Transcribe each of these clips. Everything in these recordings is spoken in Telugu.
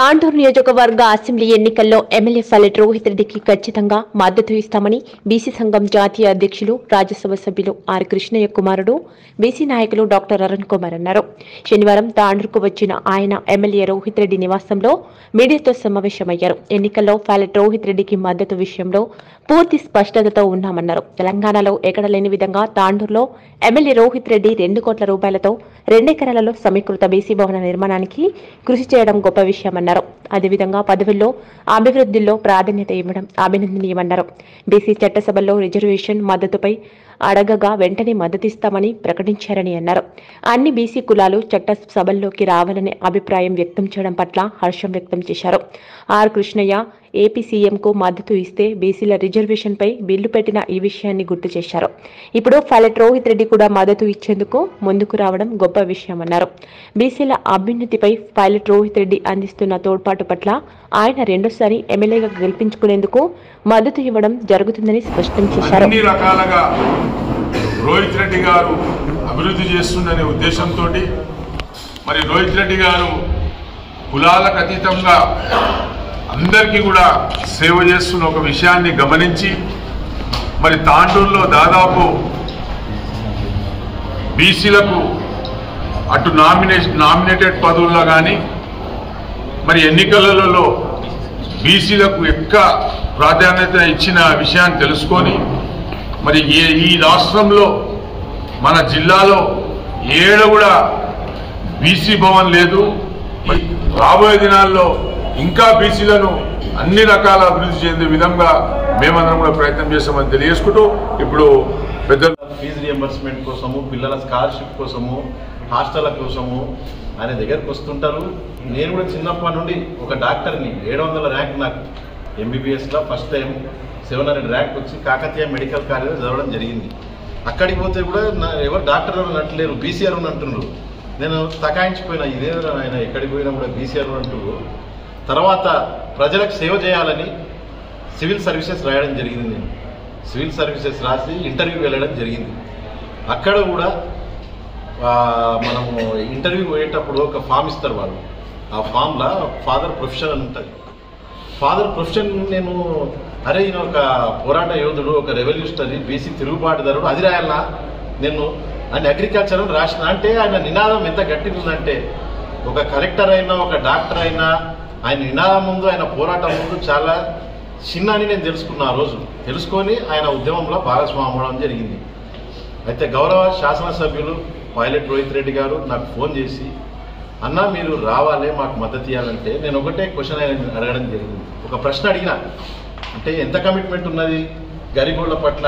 తాండూరు నియోజకవర్గ అసెంబ్లీ ఎన్నికల్లో ఎమ్మెల్యే ఫలెట్ రోహిత్ రెడ్డికి ఖచ్చితంగా మద్దతు ఇస్తామని బీసీ సంఘం జాతీయ అధ్యక్షులు రాజ్యసభ సభ్యులు ఆర్ కృష్ణయ్య కుమారుడు బీసీ నాయకులు డాక్టర్ అరుణ్ కుమార్ అన్నారు శనివారం తాండూరుకు వచ్చిన ఆయన ఎమ్మెల్యే రోహిత్ రెడ్డి నివాసంలో మీడియాతో సమావేశమయ్యారు ఎన్నికల్లో ఫలెట్ రోహిత్ రెడ్డికి మద్దతు విషయంలో పూర్తి స్పష్టతతో ఉన్నామన్నారు తెలంగాణలో ఎక్కడ లేని విధంగా తాండూరులో ఎమ్మెల్యే రోహిత్ రెడ్డి రెండు కోట్ల రూపాయలతో రెండెకరాలలో సమీకృత బీసీ భవన నిర్మాణానికి కృషి చేయడం గొప్ప విషయమన్నారు అదేవిధంగా పదవుల్లో అభివృద్ధిలో ప్రాధాన్యత ఇవ్వడం అభినందనీయమన్నారు బీసీ చట్టసభల్లో రిజర్వేషన్ మద్దతుపై అడగగా వెంటనే మద్దతిస్తామని ప్రకటించారని అన్నారు అన్ని బీసీ కులాలు చట్ట సభల్లోకి రావాలనే అభిప్రాయం వ్యక్తం చేయడం పట్ల హర్షం వ్యక్తం చేశారు ఆర్ కృష్ణయ్య ఏపీ సీఎంకు మద్దతు ఇస్తే బీసీల రిజర్వేషన్పై బిల్లు పెట్టిన ఈ విషయాన్ని గుర్తు చేశారు ఇప్పుడు ఫలెట్ రోహిత్ రెడ్డి కూడా మద్దతు ఇచ్చేందుకు ముందుకు రావడం గొప్ప విషయమన్నారు బీసీల అభ్యున్నతిపై పైలట్ రోహిత్ రెడ్డి అందిస్తున్న తోడ్పాటు పట్ల ఆయన రెండోసారి ఎమ్మెల్యేగా గెలిపించుకునేందుకు మద్దతు ఇవ్వడం జరుగుతుందని స్పష్టం చేశారు అన్ని రకాలుగా రోహిత్ రెడ్డి గారు అభివృద్ధి చేస్తుందనే ఉద్దేశంతో మరి రోహిత్ రెడ్డి గారు కులాలకు అతీతంగా అందరికీ కూడా సేవ చేస్తున్న ఒక విషయాన్ని గమనించి మరి తాండూరులో దాదాపు బీసీలకు అటు నామినేషన్ నామినేటెడ్ పదవుల్లో కానీ మరి ఎన్నికలలో బీసీలకు ఎక్కువ ప్రాధాన్యత ఇచ్చిన విషయాన్ని తెలుసుకొని మరి ఏ- ఈ రాష్ట్రంలో మన జిల్లాలో ఏడ కూడా బీసీ భవన్ లేదు మరి రాబోయే దినాల్లో ఇంకా బీసీలను అన్ని రకాల అభివృద్ధి చెందే విధంగా మేమందరం కూడా ప్రయత్నం చేస్తామని తెలియజేసుకుంటూ ఇప్పుడు పెద్ద ఫీజు రియంబర్స్మెంట్ కోసము పిల్లల స్కాలర్షిప్ కోసము హాస్టళ్ల కోసము ఆయన దగ్గరకు వస్తుంటారు నేను కూడా చిన్నప్పటి నుండి ఒక డాక్టర్ని ఏడు వందల ర్యాంక్ నాకు ఎంబీబీఎస్లో first time seven hundred rank వచ్చి కాకతీయ మెడికల్ కాలేజ్ చదవడం జరిగింది అక్కడికి పోతే కూడా నా ఎవరు డాక్టర్ అంటలేరు బీసీఆర్ అని అంటున్నారు నేను తకాయించిపోయినా ఇదే ఆయన ఎక్కడికి పోయినా కూడా బీసీఆర్ అంటున్నారు తర్వాత ప్రజలకు సేవ చేయాలని సివిల్ సర్వీసెస్ రాయడం జరిగింది నేను సివిల్ సర్వీసెస్ రాసి ఇంటర్వ్యూ వెళ్ళడం జరిగింది అక్కడ కూడా ఆ, మనము ఇంటర్వ్యూ పోయేటప్పుడు ఒక ఫామ్ ఇస్తారు వాళ్ళు ఆ ఫామ్లో ఫాదర్ ప్రొఫెషన్ అని ఉంటుంది ఫాదర్ ప్రొఫెషన్ నేను అరే ఈయన ఒక పోరాట యోధుడు ఒక రెవల్యూషనరీ బీసీ తిరుగుబాటుదారుడు అది రాయాలనా నేను ఆయన అగ్రికల్చర్ అని రాసిన అంటే ఆయన నినాదం ఎంత గట్టిగా ఉందంటే ఒక కలెక్టర్ అయినా ఒక డాక్టర్ అయినా ఆయన నినాదం ముందు ఆయన పోరాటం ముందు చాలా చిన్న అని నేను తెలుసుకున్నా ఆ రోజు తెలుసుకొని ఆయన ఉద్యమంలో భాగస్వామి అవ్వడం జరిగింది అయితే గౌరవ శాసనసభ్యులు పైలట్ రోహిత్ రెడ్డి గారు నాకు ఫోన్ చేసి అన్న మీరు రావాలి మాకు మద్దతు ఇవ్వాలంటే నేను ఒకటే క్వశ్చన్ ఆయన అడగడం జరిగింది ఒక ప్రశ్న అడిగిన అంటే ఎంత కమిట్మెంట్ ఉన్నది గరిబోళ్ల పట్ల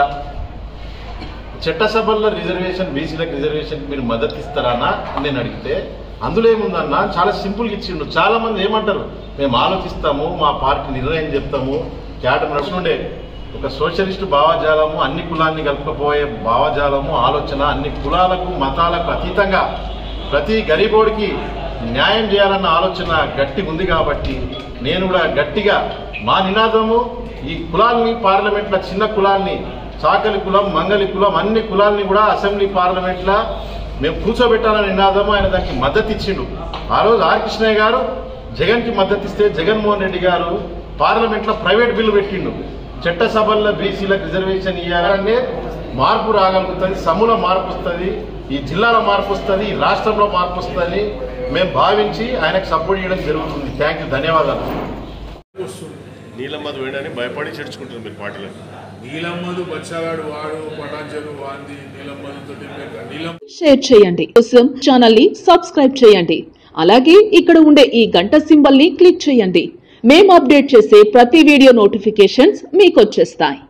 చట్టసభల్లో రిజర్వేషన్ బీసీలకు రిజర్వేషన్ మీరు మద్దతు ఇస్తారనా అని నేను అడిగితే అందులో ఏముందన్న చాలా సింపుల్గా ఇచ్చిండు చాలా మంది ఏమంటారు మేము ఆలోచిస్తాము మా పార్టీ నిర్ణయం చెప్తాము క్యాడర్ నడుచుండే ఒక సోషలిస్టు భావజాలము అన్ని కులాన్ని కలుపుకపోయే భావజాలము ఆలోచన అన్ని కులాలకు మతాలకు అతీతంగా ప్రతి గరీబోడికి న్యాయం చేయాలన్న ఆలోచన గట్టి ఉంది కాబట్టి నేను కూడా గట్టిగా మా నినాదము ఈ కులాల్ని పార్లమెంట్లో చిన్న కులాల్ని చాకలి కులం మంగలి కులం అన్ని కులాల్ని కూడా అసెంబ్లీ పార్లమెంట్లో మేము కూర్చోబెట్టాలన్న నినాదము ఆయన దానికి మద్దతు ఇచ్చిండు ఆ రోజు ఆర్ కృష్ణయ్య గారు జగన్కి మద్దతు ఇస్తే జగన్మోహన్ రెడ్డి గారు పార్లమెంట్లో ప్రైవేట్ బిల్లు పెట్టిండు చట్టసభల్లో బీసీలకు రిజర్వేషన్ ఇవ్వాలనే మార్పు రాగలుగుతుంది సమూల మార్పు వస్తుంది ఈ జిల్లాలో మార్పు వస్తుంది ఈ రాష్ట్రంలో మార్పు వస్తుంది మేము భావించి ఆయనకు సపోర్ట్ చేయడం జరుగుతుంది థ్యాంక్ యూ ధన్యవాదాలు నీలమ్మది వేయడానికి భయపడి చేర్చుకుంటుంది మీరు పార్టీలో నీలమ్మదు బచ్చాగాడు వాడు పటాంజలు వాంది నీలమ్మదుతో నీలం షేర్ చేయండి కోసం ఛానల్ ని సబ్స్క్రైబ్ చేయండి అలాగే ఇక్కడ ఉండే ఈ గంట సింబల్ ని క్లిక్ చేయండి మేము అప్డేట్ చేసే ప్రతి వీడియో నోటిఫికేషన్స్ మీకు వచ్చేస్తాయి